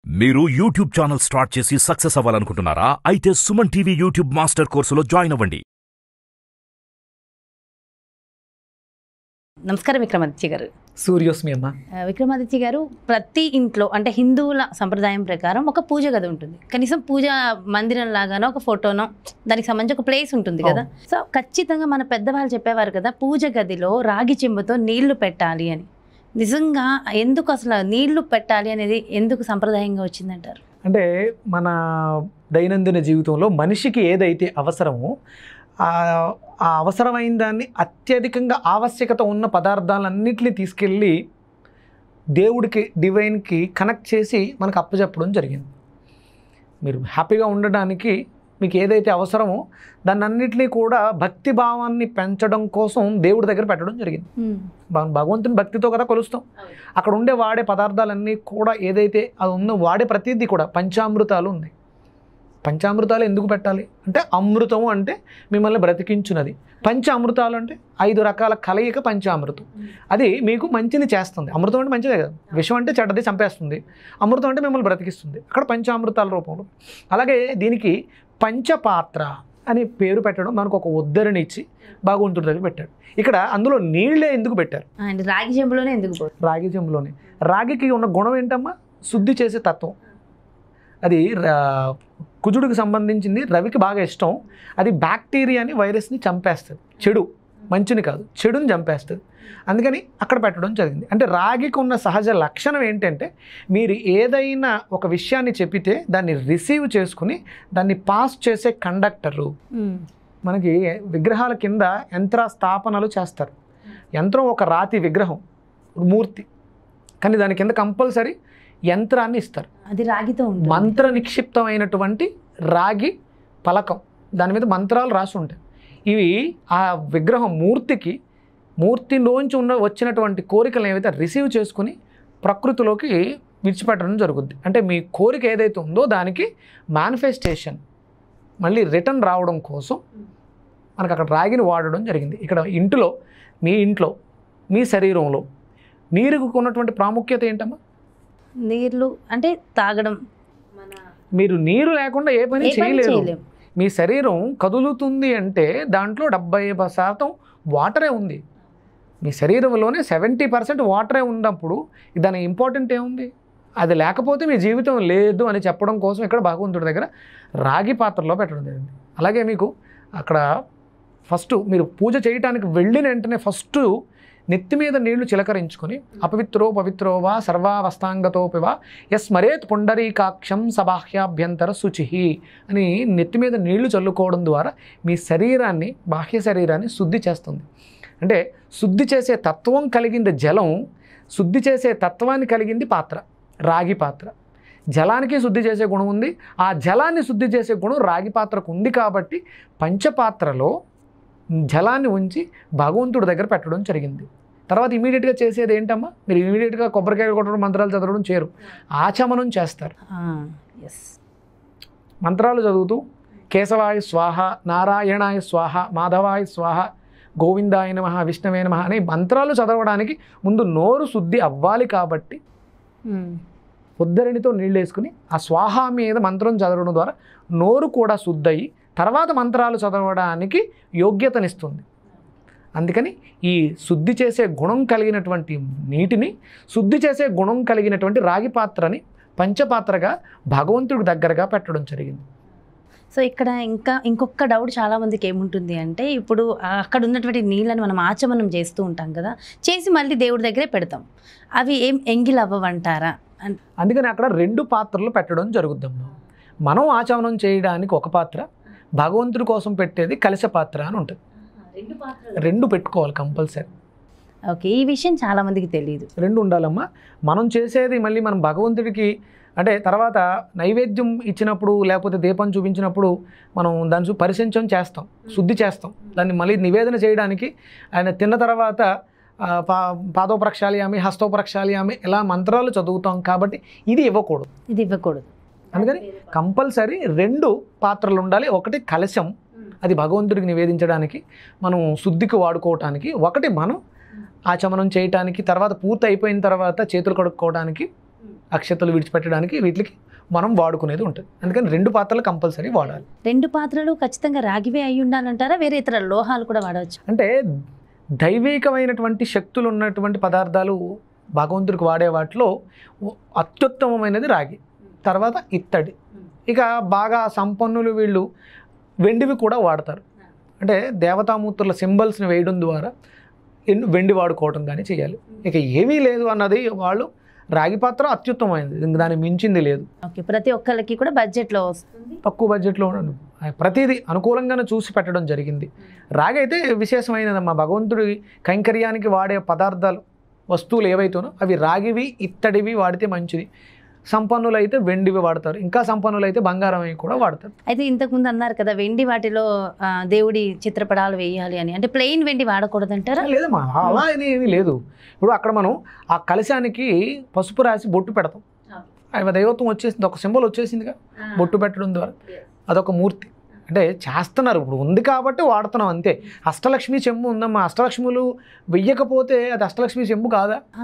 మీరు YouTube channel start చేసి success అవ్వాలనుకుంటున్నారా అయితే సుమన్ టీవీ యూట్యూబ్ మాస్టర్ కోర్సులో జాయిన్ అవ్వండి నమస్కారం విక్రమాదిత్య గారు సూర్యోస్మి అమ్మ ఆ, విక్రమాదిత్య గారు ప్రతి ఇంట్లో అంటే హిందువుల సంప్రదాయం ప్రకారం ఒక పూజ గది ఉంటుంది కనీసం పూజ మందిరం లాగానో ఒక ఫోటోనో దానికి సంబంధించి ఒక ప్లేస్ ఉంటుంది కదా సో ఖచ్చితంగా మన పెద్దవాళ్ళు చెప్పేవారు కదా పూజ గదిలో రాగి చెంబుతో నీళ్లు పెట్టాలి అని నిజంగా ఎందుకు అసలు నీళ్లు పెట్టాలి అనేది ఎందుకు సంప్రదాయంగా వచ్చిందంటారు అంటే మన దైనందిన జీవితంలో మనిషికి ఏదైతే అవసరమో ఆ ఆ అవసరమైన దాన్ని అత్యధికంగా ఆవశ్యకత ఉన్న పదార్థాలన్నింటినీ తీసుకెళ్ళి దేవుడికి డివైన్కి కనెక్ట్ చేసి మనకు అప్పచెప్పడం జరిగింది మీరు హ్యాపీగా ఉండడానికి మీకు ఏదైతే అవసరమో దాన్ని అన్నింటినీ కూడా భక్తి భావాన్ని పెంచడం కోసం దేవుడి దగ్గర పెట్టడం జరిగింది భగ- భగవంతుని భక్తితో కదా కొలుస్తాం అక్కడ ఉండే వాడే పదార్థాలన్నీ కూడా ఏదైతే అది ఉందో వాడే ప్రతిదీ కూడా పంచామృతాలు ఉన్నాయి పంచామృతాలు ఎందుకు పెట్టాలి అంటే అమృతము అంటే మిమ్మల్ని బ్రతికించున్నది పంచ అమృతాలు అంటే ఐదు రకాల కలయిక పంచామృతం అది మీకు మంచిని చేస్తుంది అమృతం అంటే మంచిదే కదా విషం అంటే చెడ్డది చంపేస్తుంది అమృతం అంటే మిమ్మల్ని బ్రతికిస్తుంది అక్కడ పంచామృతాల రూపంలో అలాగే దీనికి పంచపాత్ర అని పేరు పెట్టడం మనకు ఒక ఉద్ధరణ ఇచ్చి భగవంతుడి దగ్గర పెట్టాడు ఇక్కడ అందులో నీళ్ళే ఎందుకు పెట్టారు అండ్ రాగి చెంబులోనే ఎందుకు పోతుంది రాగి చెంబులోనే రాగికి ఉన్న గుణం ఏంటమ్మా శుద్ధి చేసే తత్వం అది రా- కుజుడికి సంబంధించింది రవికి బాగా ఇష్టం అది బ్యాక్టీరియాని వైరస్ని చంపేస్తుంది చెడు మంచిని కాదు చెడుని చంపేస్తుంది అందుకని అక్కడ పెట్టడం జరిగింది అంటే రాగికి ఉన్న సహజ లక్షణం ఏంటంటే మీరు ఏదైనా ఒక విషయాన్ని చెప్పితే దాన్ని రిసీవ్ చేసుకుని దాన్ని పాస్ చేసే కండక్టరు మనకి విగ్రహాల కింద యంత్ర స్థాపనలు చేస్తారు యంత్రం ఒక రాతి విగ్రహం మూర్తి కానీ దాని కింద కంపల్సరీ యంత్రాన్ని ఇస్తారు అది రాగితో ఉంటుంది మంత్ర నిక్షిప్తమైనటువంటి రాగి పలకం దాని మీద మంత్రాలు రాసి ఉంటాయి ఇవి ఆ విగ్రహం మూర్తికి మూర్తిలోంచి ఉన్న వచ్చినటువంటి కోరికలు ఏవైతే రిసీవ్ చేసుకుని ప్రకృతిలోకి విడిచిపెట్టడం జరుగుద్ది అంటే మీ కోరిక ఏదైతే ఉందో దానికి మేనిఫెస్టేషన్ మళ్ళీ రిటర్న్ రావడం కోసం మనకు అక్కడ రాగిని వాడడం జరిగింది ఇక్కడ ఇంటిలో మీ ఇంట్లో మీ శరీరంలో నీరుకు ఉన్నటువంటి ప్రాముఖ్యత ఏంటమ్మా నీళ్లు అంటే తాగడం మన మీరు నీరు లేకుండా ఏ పని ఏ పని చేయలేరు చేయలేం మీ శరీరం కదులుతుంది అంటే దాంట్లో డెబ్బై శాతం వాటరే ఉంది మీ శరీరంలోనే సెవెంటీ పర్సెంట్ వాటరే ఉన్నప్పుడు దాని ఇంపార్టెంట్ ఏముంది అది లేకపోతే మీ జీవితం లేదు అని చెప్పడం కోసం ఇక్కడ భగవంతుడి దగ్గర రాగి పాత్రలో పెట్టడం జరిగింది అలాగే మీకు అక్కడ ఫస్ట్ మీరు పూజ చేయటానికి వెళ్ళిన వెంటనే ఫస్ట్ నెత్తి మీద నీళ్లు చిలకరించుకొని అపవిత్రో పవిత్రో వా సర్వావస్థాంగతోపి వా యస్మరేత్ పుండరీకాక్షం సబాహ్యాభ్యంతర శుచి అని నెత్తి మీద నీళ్లు చల్లుకోవడం ద్వారా మీ శరీరాన్ని బాహ్య శరీరాన్ని శుద్ధి చేస్తుంది అంటే శుద్ధి చేసే తత్వం కలిగింది జలం శుద్ధి చేసే తత్వాన్ని కలిగింది పాత్ర రాగి పాత్ర జలానికి శుద్ధి చేసే గుణం ఉంది ఆ జలాన్ని శుద్ధి చేసే గుణం రాగి పాత్రకు ఉంది కాబట్టి పంచపాత్రలో జలాన్ని ఉంచి భగవంతుడి దగ్గర పెట్టడం జరిగింది తర్వాత ఇమీడియట్గా చేసేది ఏంటమ్మా మీరు ఇమీడియట్గా కొబ్బరికాయ కొట్టడం మంత్రాలు చదవడం చేయరు ఆచమనం చేస్తారు ఎస్ మంత్రాలు చదువుతూ కేశవాయ స్వాహ నారాయణాయ స్వాహ మాధవాయ స్వాహ గోవిందాయ నమ విష్ణవే నమ అనే మంత్రాలు చదవడానికి ముందు నోరు శుద్ధి అవ్వాలి కాబట్టి ఉద్ధరణితో నీళ్ళు వేసుకుని ఆ స్వాహ మీద మంత్రం చదవడం ద్వారా నోరు కూడా శుద్ధయి తర్వాత మంత్రాలు చదవడానికి యోగ్యతనిస్తుంది అందుకని ఈ శుద్ధి చేసే గుణం కలిగినటువంటి నీటిని శుద్ధి చేసే గుణం కలిగినటువంటి రాగి పాత్రని పంచపాత్రగా భగవంతుడి దగ్గరగా పెట్టడం జరిగింది సో ఇక్కడ ఇంకా ఇంకొక డౌట్ చాలా మందికి ఏముంటుంది అంటే ఇప్పుడు ఆ అక్కడ ఉన్నటువంటి నీళ్ళని మనం ఆచమనం చేస్తూ ఉంటాం కదా చేసి మళ్ళీ దేవుడి దగ్గరే పెడతాం అవి ఏం ఎంగిల్ అవ్వవంటారా అన్- అందుకని అక్కడ రెండు పాత్రలు పెట్టడం జరుగుద్దమ్మా మనం ఆచమనం చేయడానికి ఒక పాత్ర భగవంతుడి కోసం పెట్టేది కలశ పాత్ర అని ఉంటుంది రెండు పెట్టుకోవాలి కంపల్సరీ ఓకే ఈ విషయం చాలా మందికి తెలియదు రెండు ఉండాలమ్మా మనం చేసేది మళ్ళీ మనం భగవంతుడికి అంటే తర్వాత నైవేద్యం ఇచ్చినప్పుడు లేకపోతే దీపం చూపించినప్పుడు మనం దాని చూ- పరిశంచం చేస్తాం శుద్ధి చేస్తాం దాన్ని మళ్ళీ నివేదన చేయడానికి ఆయన తిన్న తర్వాత ఆ, పా పాదోప్రక్షాళయామి హస్తోప్రక్షాళయామి ఇలా మంత్రాలు చదువుతాం కాబట్టి ఇది ఇవ్వకూడదు ఇది ఇవ్వకూడదు అందుకని కంపల్సరీ రెండు పాత్రలు ఉండాలి ఒకటి కలశం అది భగవంతుడికి నివేదించడానికి మనం శుద్ధికి వాడుకోవటానికి ఒకటి మనం ఆచమనం చేయటానికి తర్వాత పూర్తి అయిపోయిన తర్వాత చేతులు కడుక్కోవడానికి అక్షతలు విడిచిపెట్టడానికి వీటికి మనం వాడుకునేది ఉంటుంది అందుకని రెండు పాత్రలు కంపల్సరీ వాడాలి రెండు పాత్రలు ఖచ్చితంగా రాగివే అయి ఉండాలంటారా వేరే ఇతర లోహాలు కూడా వాడవచ్చు అంటే దైవికమైనటువంటి శక్తులు ఉన్నటువంటి పదార్థాలు భగవంతుడికి వాడే వాటిలో అత్యుత్తమమైనది రాగి తర్వాత ఇత్తడి ఇక బాగా సంపన్నులు వీళ్ళు వెండివి కూడా వాడతారు అంటే దేవతామూర్తుల సింబల్స్ని వేయడం ద్వారా ఎన్- వెండి వాడుకోవటం కానీ చేయాలి ఇక ఏమీ లేదు అన్నది వాళ్ళు రాగి పాత్ర అత్యుత్తమైనది ఇంక దానికి మించింది లేదు ఓకే ప్రతి ఒక్కరికి కూడా బడ్జెట్లో వస్తుంది తక్కువ బడ్జెట్లో ఉండను ప్రతిదీ అనుకూలంగానే చూసి పెట్టడం జరిగింది రాగి అయితే విశేషమైనదమ్మా భగవంతుడి కైంకర్యానికి వాడే పదార్థాలు వస్తువులు ఏవైతేనో అవి రాగివి ఇత్తడివి వాడితే మంచిది సంపన్నులు అయితే వెండివి వాడతారు ఇంకా సంపన్నులు అయితే బంగారం అవి కూడా వాడతారు అయితే ఇంతకుముందు అన్నారు కదా వెండి వాటిలో ఆ, దేవుడి చిత్రపటాలు వేయాలి అని అంటే ప్లెయిన్ వెండి వాడకూడదంటారా లేదమ్మా అలా అని ఏమీ లేదు ఇప్పుడు అక్కడ మనం ఆ కలశానికి పసుపు రాసి బొట్టు పెడతాం అవి దైవత్వం వచ్చేసింది ఒక సింబల్ వచ్చేసిందిగా బొట్టు పెట్టడం ద్వారా అదొక మూర్తి అంటే చేస్తున్నారు ఇప్పుడు ఉంది కాబట్టి వాడుతున్నాం అంతే అష్టలక్ష్మి చెంబు ఉందమ్మా అష్టలక్ష్ములు వెయ్యకపోతే అది అష్టలక్ష్మి చెంబు కాదా ఆ,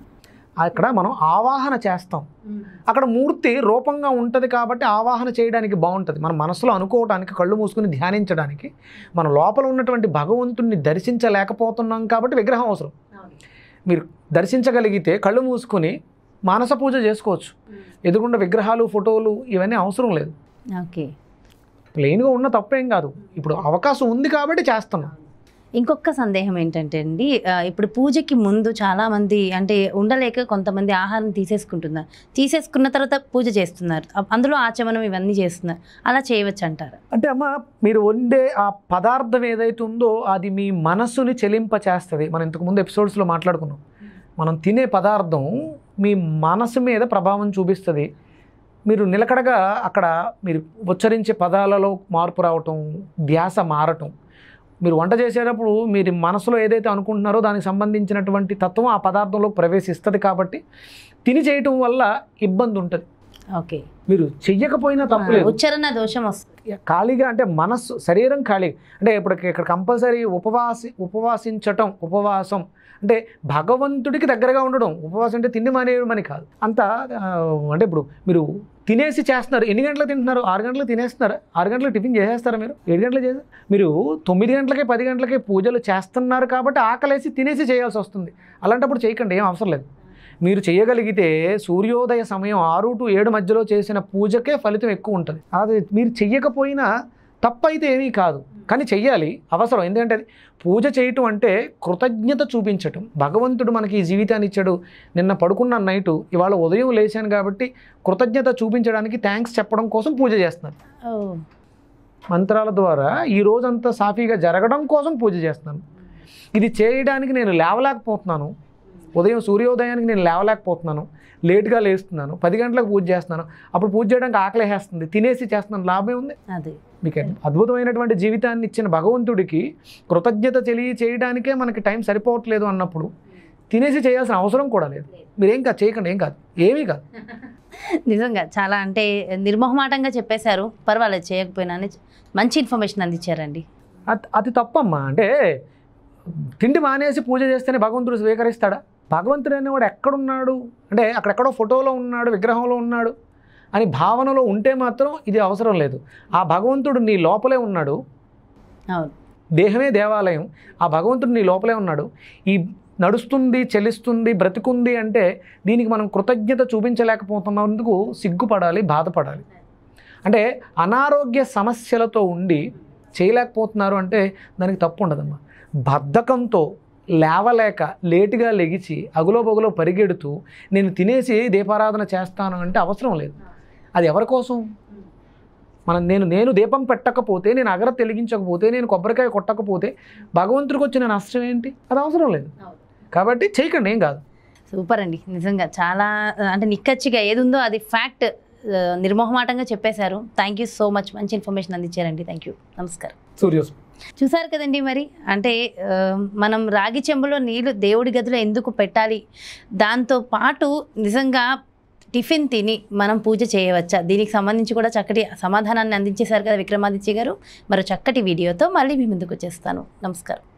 అక్కడ మనం ఆవాహన చేస్తాం అక్కడ మూర్తి రూపంగా ఉంటుంది కాబట్టి ఆవాహన చేయడానికి బాగుంటుంది మన మనసులో అనుకోవడానికి కళ్ళు మూసుకుని ధ్యానించడానికి మన లోపల ఉన్నటువంటి భగవంతుణ్ణి దర్శించలేకపోతున్నాం కాబట్టి విగ్రహం అవసరం మీరు దర్శించగలిగితే కళ్ళు మూసుకుని మానస పూజ చేసుకోవచ్చు ఎదురుకుండా విగ్రహాలు ఫోటోలు ఇవన్నీ అవసరం లేదు ఓకే ప్లెయిన్గా ఉన్న తప్పేం కాదు ఇప్పుడు అవకాశం ఉంది కాబట్టి చేస్తున్నాం ఇంకొక సందేహం ఏంటంటే అండి ఆ, ఇప్పుడు పూజకి ముందు చాలా మంది అంటే ఉండలేక కొంతమంది ఆహారం తీసేసుకుంటున్నారు తీసేసుకున్న తర్వాత పూజ చేస్తున్నారు అ- అందులో ఆచమనం ఇవన్నీ చేస్తున్నారు అలా చేయవచ్చు అంటారు అంటే అమ్మ మీరు వండే ఆ పదార్థం ఏదైతే ఉందో అది మీ మనస్సుని చెలింప చేస్తుంది మనం ఇంతకుముందు ఎపిసోడ్స్లో మాట్లాడుకున్నాం మనం తినే పదార్థం మీ మనసు మీద ప్రభావం చూపిస్తుంది మీరు నిలకడగా అక్కడ మీరు ఉచ్చరించే పదాలలో మార్పు రావటం ధ్యాస మారటం మీరు వంట చేసేటప్పుడు మీరు మనసులో ఏదైతే అనుకుంటున్నారో దానికి సంబంధించినటువంటి తత్వం ఆ పదార్థంలోకి ప్రవేశిస్తుంది కాబట్టి తిని చేయటం వల్ల ఇబ్బంది ఉంటుంది ఓకే మీరు చెయ్యకపోయినా తప్పులేదు ఉచ్చారణ దోషం వస్తుంది ఖాళీగా అంటే మనస్సు శరీరం ఖాళీ అంటే ఇప్పుడు ఇక్కడ కంపల్సరీ ఉపవాసి ఉపవాసించటం ఉపవాసం అంటే భగవంతుడికి దగ్గరగా ఉండడం ఉపవాసం అంటే తిండి మానేయడం అని కాదు అంత ఆ, అంటే ఇప్పుడు మీరు తినేసి చేస్తున్నారు ఎన్ని గంటలకు తింటున్నారు ఆరు గంటలకు తినేస్తున్నారు ఆరు గంటలకు టిఫిన్ చేసేస్తారా మీరు ఏడు గంటలకు చేసి మీరు తొమ్మిది గంటలకి పది గంటలకి పూజలు చేస్తున్నారు కాబట్టి ఆకలేసి తినేసి చేయాల్సి వస్తుంది అలాంటప్పుడు చేయకండి ఏం అవసరం లేదు మీరు చేయగలిగితే సూర్యోదయ సమయం ఆరు టు ఏడు మధ్యలో చేసిన పూజకే ఫలితం ఎక్కువ ఉంటుంది అది మీరు చెయ్యకపోయినా తప్పైతే ఏమీ కాదు కానీ చెయ్యాలి అవసరం ఎందుకంటే అది పూజ చేయటం అంటే కృతజ్ఞత చూపించటం భగవంతుడు మనకి ఈ జీవితాన్ని ఇచ్చాడు నిన్న పడుకున్న నైటు ఇవాళ ఉదయం లేచాను కాబట్టి కృతజ్ఞత చూపించడానికి థ్యాంక్స్ చెప్పడం కోసం పూజ చేస్తున్నారు ఓ మంత్రాల ద్వారా ఈ రోజంతా సాఫీగా జరగడం కోసం పూజ చేస్తున్నాను ఇది చేయడానికి నేను లేవలేకపోతున్నాను ఉదయం సూర్యోదయానికి నేను లేవలేకపోతున్నాను లేట్గా లేస్తున్నాను పది గంటలకు పూజ చేస్తున్నాను అప్పుడు పూజ చేయడానికి ఆకలేసేస్తుంది తినేసి చేస్తున్నాను లాభం ఉంది అదే మీకు అద్భుతమైనటువంటి జీవితాన్ని ఇచ్చిన భగవంతుడికి కృతజ్ఞత తెలియ చేయడానికే మనకి టైం సరిపోవట్లేదు అన్నప్పుడు తినేసి చేయాల్సిన అవసరం కూడా లేదు మీరేం కాదు చేయకండి ఏం కాదు ఏమీ కాదు నిజంగా చాలా అంటే నిర్మోహమాటంగా చెప్పేశారు పర్వాలేదు చేయకపోయినా అని మంచి ఇన్ఫర్మేషన్ అందించారండి అది అది తప్పమ్మా అంటే తిండి మానేసి పూజ చేస్తేనే భగవంతుడు స్వీకరిస్తాడా భగవంతుడు అనేవాడు ఎక్కడున్నాడు అంటే అక్కడెక్కడో ఫోటోలో ఉన్నాడు విగ్రహంలో ఉన్నాడు అని భావనలో ఉంటే మాత్రం ఇది అవసరం లేదు ఆ భగవంతుడు నీ లోపలే ఉన్నాడు అవును దేహమే దేవాలయం ఆ భగవంతుడు నీ లోపలే ఉన్నాడు ఈ నడుస్తుంది చెలిస్తుంది బ్రతికుంది అంటే దీనికి మనం కృతజ్ఞత చూపించలేకపోతున్నందుకు సిగ్గుపడాలి బాధపడాలి అంటే అనారోగ్య సమస్యలతో ఉండి చేయలేకపోతున్నారు అంటే దానికి తప్పు ఉండదమ్మా బద్ధకంతో లేవలేక లేటుగా లెగిచి అగులో బగులో పరిగెడుతూ నేను తినేసి దీపారాధన చేస్తాను అంటే అవసరం లేదు అది ఎవరి కోసం మనం నేను నేను దీపం పెట్టకపోతే నేను అగర తెలిగించకపోతే నేను కొబ్బరికాయ కొట్టకపోతే భగవంతుడికి వచ్చిన నష్టం ఏంటి అది అవసరం లేదు కాబట్టి చేయకండి ఏం కాదు సూపర్ అండి నిజంగా చాలా ఆ, అంటే నిక్కచ్చిగా ఏది ఉందో అది ఫ్యాక్ట్ నిర్మోహమాటంగా చెప్పేశారు థ్యాంక్ యూ సో మచ్ మంచి ఇన్ఫర్మేషన్ అందించారండి థ్యాంక్ యూ నమస్కారం సూర్యోస్ చూసారు కదండి మరి అంటే ఆ, మనం రాగి చెంబులో నీళ్లు దేవుడి గదిలో ఎందుకు పెట్టాలి దాంతో పాటు నిజంగా టిఫిన్ తిని మనం పూజ చేయవచ్చా దీనికి సంబంధించి కూడా చక్కటి సమాధానాన్ని అందించేశారు కదా విక్రమాదిత్య గారు మరో చక్కటి వీడియోతో మళ్ళీ మీ ముందుకు వచ్చేస్తాను నమస్కారం